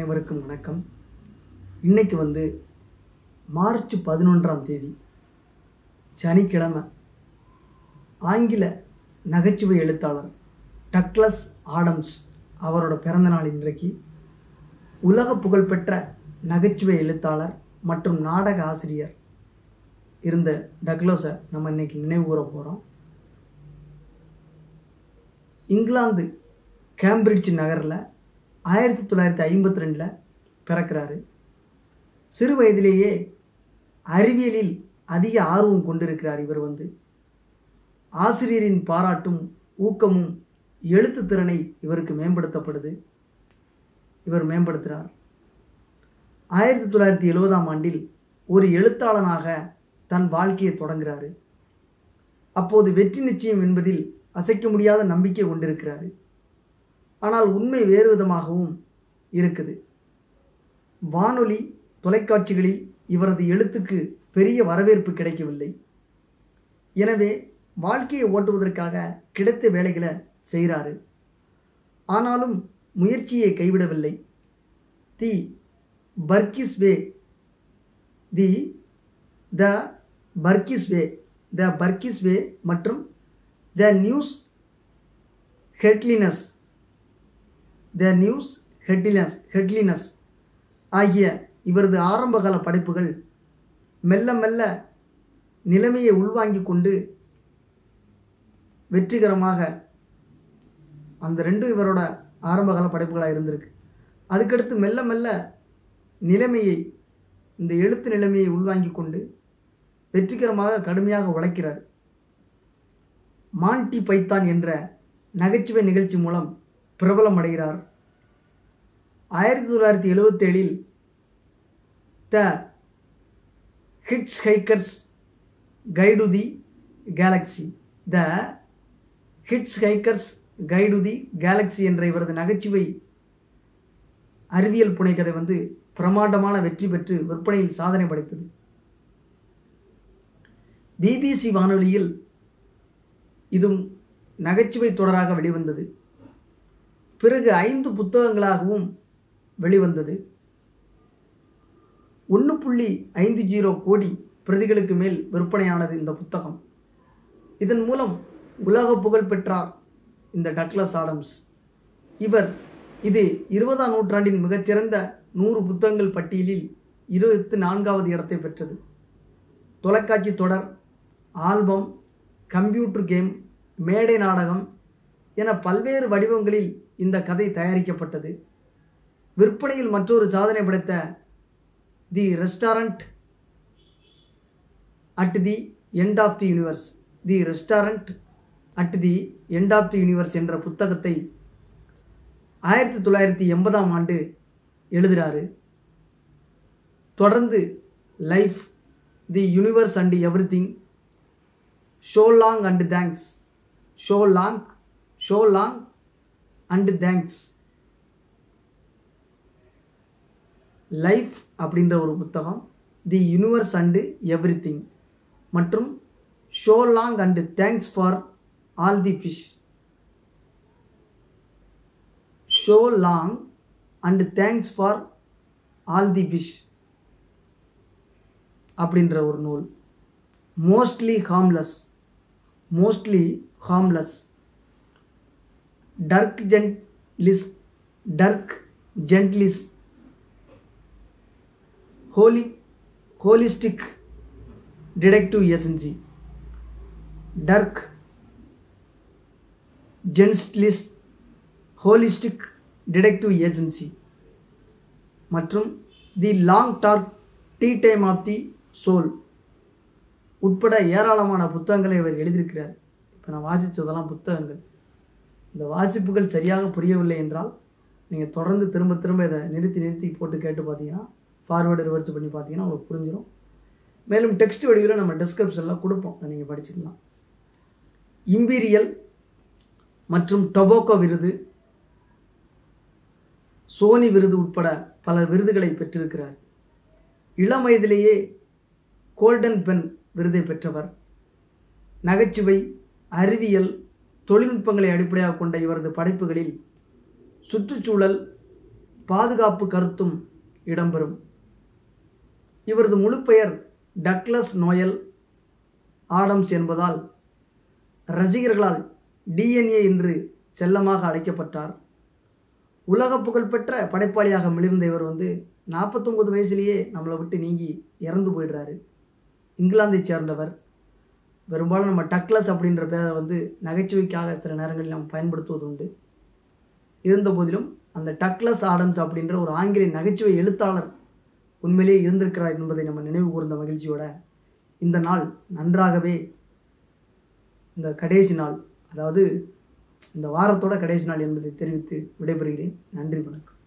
அனைவருக்கும் வணக்கம் இன்னைக்கு வந்து மார்ச் பதினொன்றாம் தேதி சனிக்கிழமை ஆங்கில நகைச்சுவை எழுத்தாளர் டக்ளஸ் ஆடம்ஸ் அவரோட பிறந்த நாள் இன்றைக்கு உலக புகழ்பெற்ற நகைச்சுவை எழுத்தாளர் மற்றும் நாடக ஆசிரியர் இருந்த டக்ளஸை நம்ம இன்னைக்கு நினைவு கூற போகிறோம் இங்கிலாந்து கேம்பிரிட்ஜ் நகரில் ஆயிரத்தி தொள்ளாயிரத்தி ஐம்பத்தி ரெண்டில் பிறக்கிறாரு சிறு வயதிலேயே அறிவியலில் அதிக ஆர்வம் கொண்டிருக்கிறார் இவர் வந்து ஆசிரியரின் பாராட்டும் ஊக்கமும் எழுத்து திறனை இவருக்கு மேம்படுத்தப்படுது இவர் மேம்படுத்துகிறார் ஆயிரத்தி தொள்ளாயிரத்தி எழுபதாம் ஆண்டில் ஒரு எழுத்தாளனாக தன் வாழ்க்கையை தொடங்குகிறாரு அப்போது வெற்றி நிச்சயம் என்பதில் அசைக்க முடியாத நம்பிக்கை கொண்டிருக்கிறாரு ஆனால் உண்மை வேறு விதமாகவும் இருக்குது வானொலி தொலைக்காட்சிகளில் இவரது எழுத்துக்கு பெரிய வரவேற்பு கிடைக்கவில்லை எனவே வாழ்க்கையை ஓட்டுவதற்காக கிடைத்த வேலைகளை செய்கிறாரு ஆனாலும் முயற்சியை கைவிடவில்லை the Burkiss way the the Burkiss way the Burkiss way மற்றும் த நியூஸ் ஹெட்லினஸ் த நியூஸ் ஹெட்லினஸ் ஹெட்லினஸ் ஆகிய இவரது ஆரம்பகால படைப்புகள் மெல்ல மெல்ல நிலைமையை உள்வாங்கிக் கொண்டு வெற்றிகரமாக அந்த ரெண்டும் இவரோட ஆரம்பகால படைப்புகளாக இருந்திருக்கு அதுக்கடுத்து மெல்ல மெல்ல நிலைமையை இந்த எழுத்து நிலைமையை உள்வாங்கிக் கொண்டு வெற்றிகரமாக கடுமையாக உழைக்கிறார் மான்டி பைத்தான் என்ற நகைச்சுவை நிகழ்ச்சி மூலம் பிரபலம் அடைகிறார் ஆயிரத்தி தொள்ளாயிரத்தி எழுவத்தேழில் the hitchhiker's guide the galaxy the hitchhiker's guide the galaxy என்ற இவரது நகைச்சுவை அறிவியல் புனைக்கதை வந்து பிரமாண்டமான வெற்றி பெற்று விற்பனையில் சாதனை படைத்தது பிபிசி வானொலியில் இதுவும் நகைச்சுவை தொடராக வெளிவந்தது பிறகு ஐந்து புத்தகங்களாகவும் வெளிவந்தது ஒன்று புள்ளி ஐந்து ஜீரோ கோடி பிரதிகளுக்கு மேல் விற்பனையானது இந்த புத்தகம் இதன் மூலம் உலக புகழ் பெற்றார் இந்த டக்ளஸ் ஆடம்ஸ் இவர் இது இருபதாம் நூற்றாண்டின் மிகச்சிறந்த நூறு புத்தகங்கள் பட்டியலில் இருபத்தி நான்காவது இடத்தை பெற்றது தொலைக்காட்சி தொடர் ஆல்பம் கம்ப்யூட்டர் கேம் மேடை நாடகம் என பல்வேறு வடிவங்களில் இந்த கதை தயாரிக்கப்பட்டது விற்பனையில் மற்றொரு சாதனை படைத்த the restaurant at the end of the universe the restaurant at the end of the universe என்ற புத்தகத்தை ஆயிரத்தி தொள்ளாயிரத்தி எண்பதாம் ஆண்டு எழுதுகிறாரு தொடர்ந்து life the universe and everything so long and thanks so long so long and thanks life அப்படின்ற ஒரு புத்தகம் the universe and everything மற்றும் so long and thanks for all the fish so long and thanks for all the fish அப்படின்ற ஒரு நூல் mostly harmless mostly harmless Dirk Gently's Dirk Gently's holy holistic detective agency Dirk Gently's holistic detective agency மற்றும் the long dark teatime of the soul உட்பட ஏராளமான புத்தகங்களை இவர் எழுதியிருக்கிறார் இப்போ நான் வாசித்ததெல்லாம் புத்தகங்கள் இந்த வாசிப்புகள் சரியாக புரியவில்லை என்றால் நீங்கள் தொடர்ந்து திரும்ப திரும்ப இதை நிறுத்தி நிறுத்தி போட்டு கேட்டு பார்த்தீங்கன்னா ஃபார்வேர்டு ரிவர்ஸ் பண்ணி பார்த்தீங்கன்னா உங்களுக்கு புரிஞ்சிடும் மேலும் டெக்ஸ்ட் வடிவில் நம்ம டிஸ்கிரிப்ஷனில் கொடுப்போம் அதை நீங்கள் படிச்சுக்கலாம் இம்பீரியல் மற்றும் டொபோக்கோ விருது சோனி விருது உட்பட பல விருதுகளை பெற்றிருக்கிறார் இளம் வயதிலேயே கோல்டன் பென் விருதை பெற்றவர் நகைச்சுவை அறிவியல் தொழில்நுட்பங்களை அடிப்படையாக கொண்ட இவரது படைப்புகளில் சுற்றுச்சூழல் பாதுகாப்பு கருத்தும் இடம்பெறும் இவரது முழு பெயர் டக்ளஸ் நோயல் ஆடம்ஸ் என்பதால் ரசிகர்களால் டிஎன்ஏ என்று செல்லமாக அழைக்கப்பட்டார் உலக புகழ்பெற்ற படைப்பாளியாக மிளிர்ந்த இவர் வந்து நாற்பத்தொம்பது வயசுலேயே நம்மளை விட்டு நீங்கி இறந்து போயிடுறாரு இங்கிலாந்தை சேர்ந்தவர் பெரும்பாலும் நம்ம டக்ளஸ் அப்படின்ற பேரை வந்து நகைச்சுவைக்காக சில நேரங்களில் நாம் பயன்படுத்துவது உண்டு இருந்த போதிலும் அந்த டக்ளஸ் ஆடம்ஸ் அப்படின்ற ஒரு ஆங்கில நகைச்சுவை எழுத்தாளர் உண்மையிலேயே இருந்திருக்கிறார் என்பதை நம்ம நினைவு கூர்ந்த மகிழ்ச்சியோட இந்த நாள் நன்றாகவே இந்த கடைசி நாள் அதாவது இந்த வாரத்தோட கடைசி நாள் என்பதை தெரிவித்து விடைபெறுகிறேன் நன்றி வணக்கம்